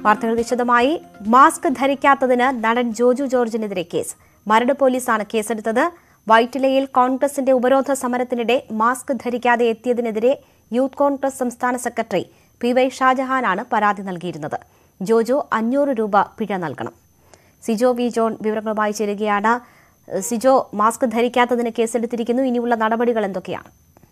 വാർത്തകൾ വിശദമായി മാസ്ക് ധരിക്കാത്തതിന് നടൻ ജോജു ജോർജിനെതിരെ കേസ് മരട് പോലീസാണ് കേസെടുത്തത് വൈറ്റിലയിൽ കോൺഗ്രസിന്റെ ഉപരോധ സമരത്തിനിടെ മാസ്ക് ധരിക്കാതെ എത്തിയതിനെതിരെ യൂത്ത് കോൺഗ്രസ് സംസ്ഥാന സെക്രട്ടറി പി വൈ ഷാജഹാനാണ് പരാതി നൽകിയിരുന്നത് ജോജു അഞ്ഞൂറ് രൂപ പിഴ നൽകണം സിജോ വി ജോൺ വിവരങ്ങളുമായി ചേരുകയാണ് സിജോ മാസ്ക് ധരിക്കാത്തതിന് കേസെടുത്തിരിക്കുന്നു ഇനിയുള്ള നടപടികൾ എന്തൊക്കെയാണ്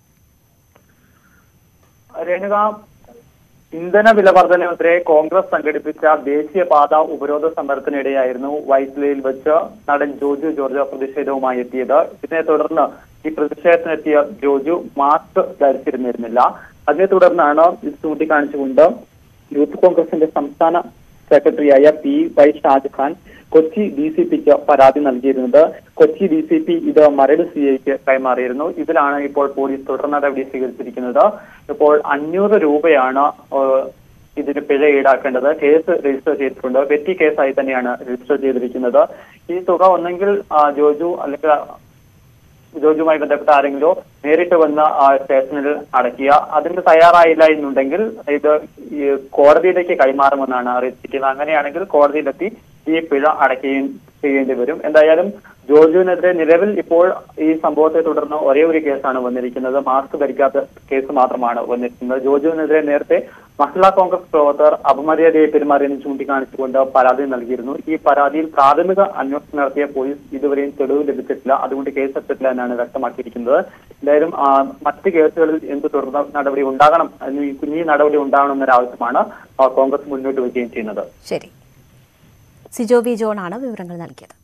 രേണുക ഇന്ധന വില വർധനവിനെതിരെ കോൺഗ്രസ് സംഘടിപ്പിച്ച ദേശീയപാത ഉപരോധ സമരത്തിനിടെയായിരുന്നു വൈറ്റിലയിൽ വെച്ച് നടൻ ജോജു ജോർജ് പ്രതിഷേധവുമായി എത്തിയത് ഇതിനെ തുടർന്ന് ഈ പ്രതിഷേധത്തിനെത്തിയ ജോജു മാസ്ക് ധരിച്ചിരുന്നിരുന്നില്ല അതിനെ തുടർന്നാണ് ഇത് ചൂണ്ടിക്കാണിച്ചുകൊണ്ട് യൂത്ത് കോൺഗ്രസിന്റെ സംസ്ഥാന സെക്രട്ടറിയായ P Y Shajahan Kochi D C പിക്ക് പരാതി നൽകിയിരുന്നത് കൊച്ചി ഡി സി പി ഇത് മരട് സി ഐക്ക് കൈമാറിയിരുന്നു ഇതിലാണ് ഇപ്പോൾ പോലീസ് തുടർ നടപടി സ്വീകരിച്ചിരിക്കുന്നത് ഇപ്പോൾ അഞ്ഞൂറ് രൂപയാണ് ഏഹ്, ഇതിന് പിഴ ഈടാക്കേണ്ടത് കേസ് രജിസ്റ്റർ ചെയ്തിട്ടുണ്ട് വെറ്റി കേസായി തന്നെയാണ് രജിസ്റ്റർ ചെയ്തിരിക്കുന്നത് ഈ തുക ഒന്നെങ്കിൽ ആ, ജോജു അല്ലെങ്കിൽ ജോജുമായി ബന്ധപ്പെട്ട ആരെങ്കിലോ നേരിട്ട് വന്ന് ആ സ്റ്റേഷനിൽ അടയ്ക്കുക അതിന് തയ്യാറായില്ല എന്നുണ്ടെങ്കിൽ ഇത് ഈ കോടതിയിലേക്ക് കൈമാറുമെന്നാണ് അറിയിച്ചിരിക്കുന്നത് അങ്ങനെയാണെങ്കിൽ കോടതിയിലെത്തി ഈ പിഴ അടയ്ക്കുകയും ചെയ്യേണ്ടി വരും എന്തായാലും ജോർജുവിനെതിരെ നിലവിൽ ഇപ്പോൾ ഈ സംഭവത്തെ തുടർന്ന് ഒരേ ഒരു കേസാണ് വന്നിരിക്കുന്നത് മാസ്ക് ധരിക്കാത്ത കേസ് മാത്രമാണ് വന്നിരിക്കുന്നത് ജോർജുവിനെതിരെ നേരത്തെ മഹിളാ കോൺഗ്രസ് പ്രവർത്തകർ അപമര്യാദയെ പെരുമാറിയെന്ന് ചൂണ്ടിക്കാണിച്ചുകൊണ്ട് പരാതി നൽകിയിരുന്നു ഈ പരാതിയിൽ പ്രാഥമിക അന്വേഷണം നടത്തിയ പോലീസ് ഇതുവരെയും തെളിവ് ലഭിച്ചിട്ടില്ല അതുകൊണ്ട് കേസെടുത്തിട്ടില്ല എന്നാണ് വ്യക്തമാക്കിയിരിക്കുന്നത് എന്തായാലും ആ, മറ്റ് കേസുകളിൽ എന്ത് തുടർന്ന നടപടി ഉണ്ടാകണം ഈ കുഞ്ഞി നടപടി ഉണ്ടാകണം എന്നൊരാവശ്യമാണ് ആ, കോൺഗ്രസ് മുന്നോട്ട് വയ്ക്കുകയും ചെയ്യുന്നത് ശരി സിജോ വി ജോണാണ് വിവരങ്ങൾ നൽകിയത്